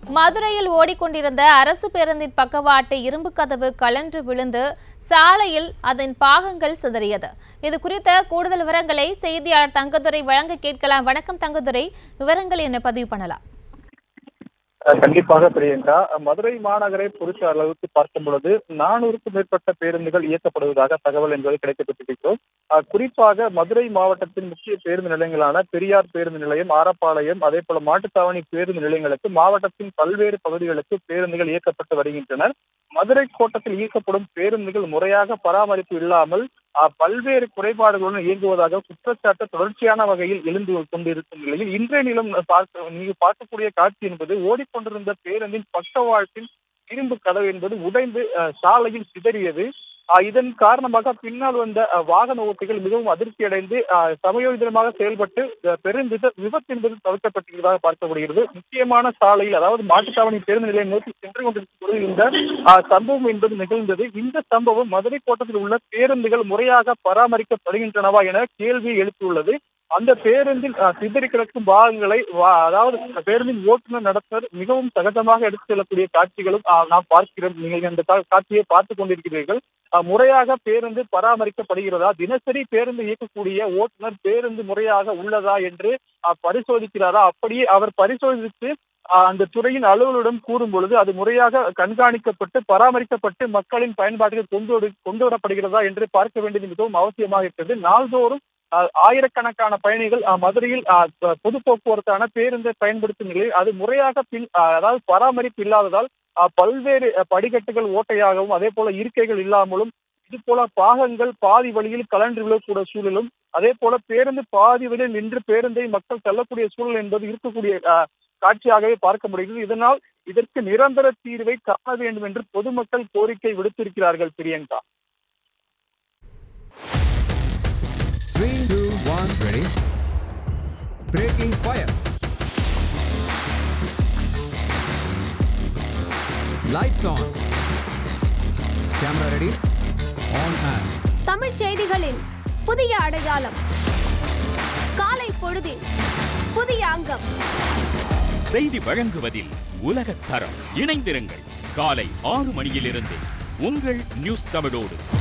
மதுரையில் ஓடிக்கொண்டிருந்த அரசு பேருந்தின் பக்கவாட்டு இரும்பு கதவு கலன்று விழுந்து சாலையில் அதன் பாகங்கள் சிதறியது இது குறித்த கூடுதல் விவரங்களை செய்தியாளர் தங்கதுரை வழங்க கேட்கலாம் வணக்கம் தங்கதுரை விவரங்கள் என்ன பதிவு பண்ணலாம் அஹ் கண்டிப்பாக பிரியங்கா மதுரை மாநகரை பொறுத்த அளவுக்கு பார்க்கும் பொழுது நானூறுக்கும் மேற்பட்ட பேருந்துகள் இயக்கப்படுவதாக தகவல் என்பது கிடைக்கப்பட்டிருக்கிறோம் அஹ் குறிப்பாக மதுரை மாவட்டத்தின் முக்கிய பேருந்து நிலையங்களான பெரியார் பேருந்து நிலையம் ஆரப்பாளையம் அதே போல மாட்டுத்தாவணி பேருந்து நிலையங்களுக்கு மாவட்டத்தின் பல்வேறு பகுதிகளுக்கு பேருந்துகள் இயக்கப்பட்டு வருகின்றன மதுரை கோட்டத்தில் இயக்கப்படும் பேருந்துகள் முறையாக பராமரிப்பு இல்லாமல் அஹ், பல்வேறு குறைபாடுகளுடன் இயங்குவதாக குற்றச்சாட்டு தொடர்ச்சியான வகையில் எழுந்து கொண்டிருக்கும் நிலையில் இன்றைய நிலம் பார்க்க நீங்க பார்க்கக்கூடிய காட்சி என்பது ஓடிக்கொண்டிருந்த பேருந்தின் பக்கவாட்டின் இரும்பு கதவு என்பது உடைந்து அஹ், சாலையில் சிதறியது அஹ், இதன் காரணமாக பின்னால் வந்த அஹ், வாகன ஓட்டிகள் மிகவும் அதிர்ச்சி அடைந்து அஹ், சமயோஜிதமாக செயல்பட்டு அஹ், பெரும் வித விபத்து என்பது தவிர்க்கப்பட்டிருப்பதாக பார்க்கப்படுகிறது முக்கியமான சாலையில் அதாவது மாட்டுத்தாவணி பேருந்து நிலையம் நோக்கி சென்று கொண்டிருக்கும் பொழுது இந்த அஹ், சம்பவம் என்பது நிகழ்ந்தது இந்த சம்பவம் மதுரை கோட்டத்தில் உள்ள பேருந்துகள் முறையாக பராமரிக்கப்படுகின்றனவா என கேள்வியை எழுப்பியுள்ளது அந்த பேருந்தில் அஹ், சிதறி கிடக்கும் பாகங்களை வா- அதாவது பேருந்தின் ஓட்டுநர் நடத்துனர் மிகவும் சகஜமாக எடுத்துச் செல்லக்கூடிய காட்சிகளும் அஹ், நாம் பார்க்கிறோம் நீங்கள் இந்த கா- காட்சியை பார்த்துக் கொண்டிருக்கிறீர்கள் அஹ், முறையாக பேருந்து பராமரிக்கப்படுகிறதா தினசரி பேருந்து இயக்கக்கூடிய ஓட்டுநர் பேருந்து முறையாக உள்ளதா என்று அஹ், பரிசோதிக்கிறாரா அப்படியே அவர் பரிசோதித்து அஹ், அந்த துறையின் அலுவலரிடம் கூறும் பொழுது அது முறையாக கண்காணிக்கப்பட்டு பராமரிக்கப்பட்டு மக்களின் பயன்பாட்டுக்கு கொண்டு வரு- கொண்டு வரப்படுகிறதா என்று பார்க்க வேண்டியது மிகவும் அவசியமாக இருக்கிறது நாள்தோறும் அஹ், ஆயிரக்கணக்கான பயணிகள் அஹ், மதுரையில் அஹ், ப- பொது போக்குவரத்தான பேருந்தை பயன்படுத்தும் நிலையில் அது முறையாக பின் அஹ், அதாவது பராமரிப்பு இல்லாததால் அஹ், பல்வேறு அஹ், படிக்கட்டுகள் ஓட்டையாகவும் அதே போல இருக்கைகள் இல்லாமலும் இது போல பாகங்கள் பாதி வழியில் கலன்று விழக்கூடிய சூழலும் அதே போல பேருந்து பாதி வழியில் நின்று பேருந்தை மக்கள் செல்லக்கூடிய சூழல் என்பது இருக்கக்கூடிய அஹ், காட்சியாகவே பார்க்க முடிகிறது இதனால் இதற்கு நிரந்தர தீர்வை காண வேண்டும் என்று பொதுமக்கள் கோரிக்கை விடுத்திருக்கிறார்கள் Priyanka Three, two, one, ready. Breaking fire. Lights on. Camera ready. On and. தமிழ்ச் செய்திகளின் புதிய அடையாளம் காலை பொழுதின் புதிய அங்கம் செய்தி வழங்குவதில் உலகத் தரம் இணைந்திருங்கள் காலை ஆறு மணியிலிருந்து உங்கள் நியூஸ் தமிழோடு